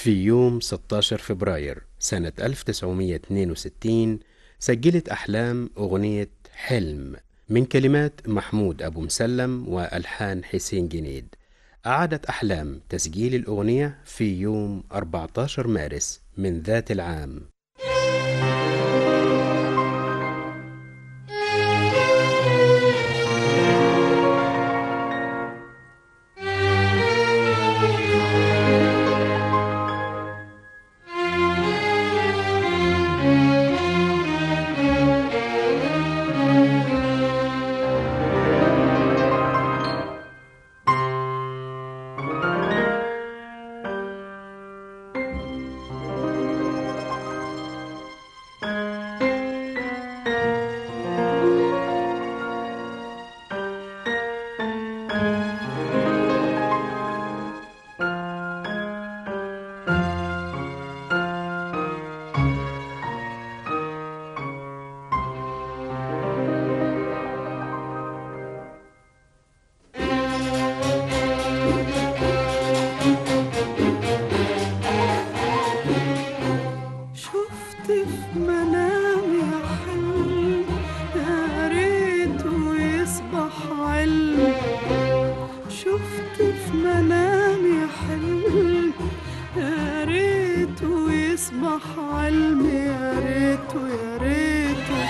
في يوم 16 فبراير سنة 1962 سجلت أحلام أغنية حلم من كلمات محمود أبو مسلم وألحان حسين جنيد أعادت أحلام تسجيل الأغنية في يوم 14 مارس من ذات العام شفت في منامي حلم يا ريته يصبح علم شفت في منامي حلم يا ريته يصبح علم يا ريته يا ريته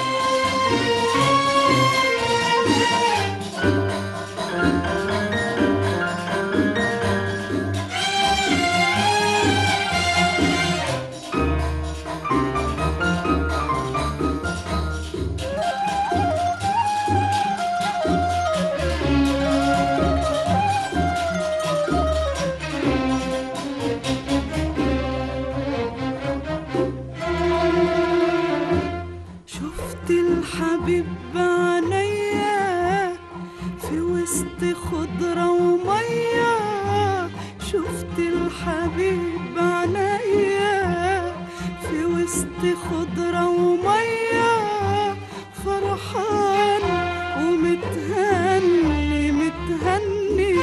شفت الحبيب بعينيا في وسط خضرة ومية شفت الحبيب بعينيا في وسط خضرة ومية فرحان ومتهني متهني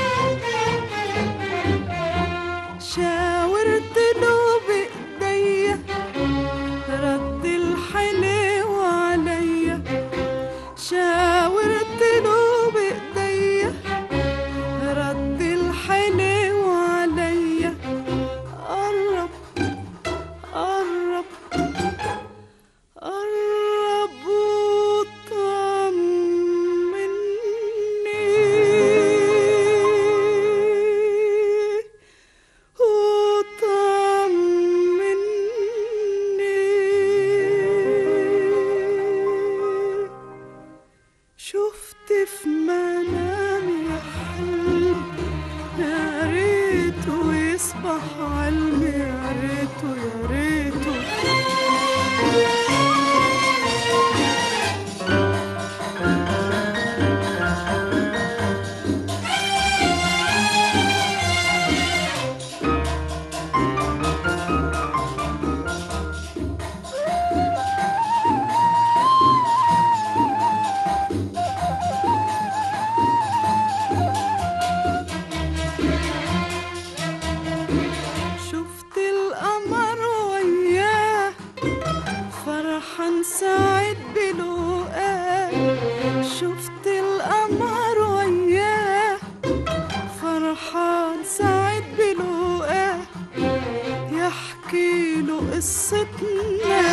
شاورت له بإيديا رد الحلو عليا شاورت له بإيديا رد الحلو عليا قرب قرب قرب وطمني وطمني شفت في منامي حلم يا ريته يصبح علم يا ريته يا ريته شفت القمر وياه فرحان سعيد بلقاه شفت القمر وياه فرحان سعيد بلقاه يحكي له قصتنا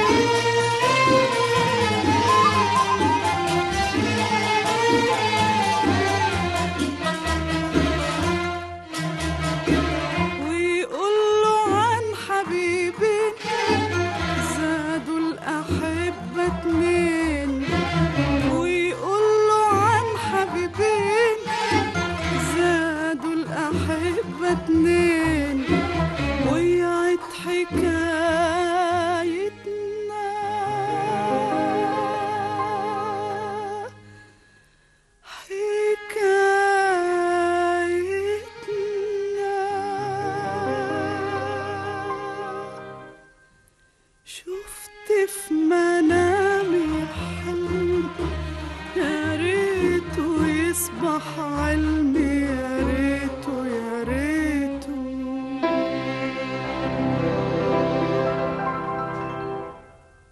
ويقول له عن حبيبين زادوا الأحبة اتنين ويقول له عن حبيبين زادوا الأحبة اتنين ويعد حكايتنا حكايتنا شفت في